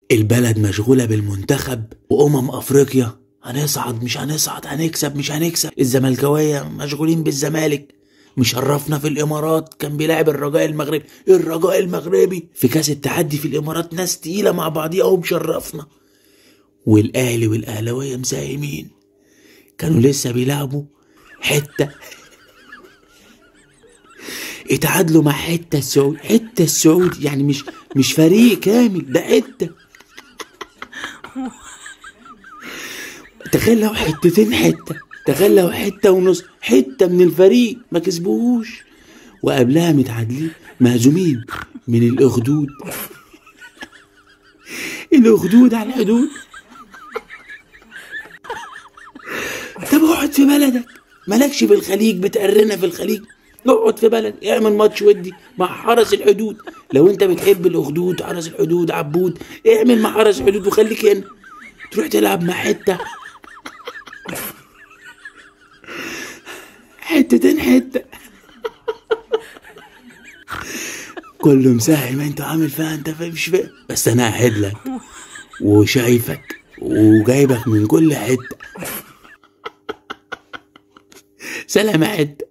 البلد مشغولة بالمنتخب وأمم أفريقيا هنصعد مش هنصعد هنكسب مش هنكسب الزملكاوية مشغولين بالزمالك مشرفنا في الامارات كان بيلاعب الرجاء المغربي الرجاء المغربي في كاس التحدي في الامارات ناس تقيله مع بعضيها اهو مشرفنا والاهلي والاهلاويه مساهمين كانوا لسه بيلعبوا حته اتعادلوا مع حته السعود حته السعود يعني مش مش فريق كامل ده حته تخيل لو حتتين حته تخيل لو حته ونص حته من الفريق ما كسبوهوش وقبلها متعادلين مهزومين من الاخدود الاخدود على الحدود طب اقعد في بلدك مالكش في الخليج بتقرنا في الخليج اقعد في بلد اعمل ماتش ودي مع حرس الحدود لو انت بتحب الاخدود حرس الحدود عبود اعمل مع حرس الحدود وخليك هنا تروح تلعب مع حته حتتين حته كله مساهم انت عامل فيها انت فاهم مش فاهم بس انا قاعد لك وشايفك وجايبك من كل حته سلام يا حته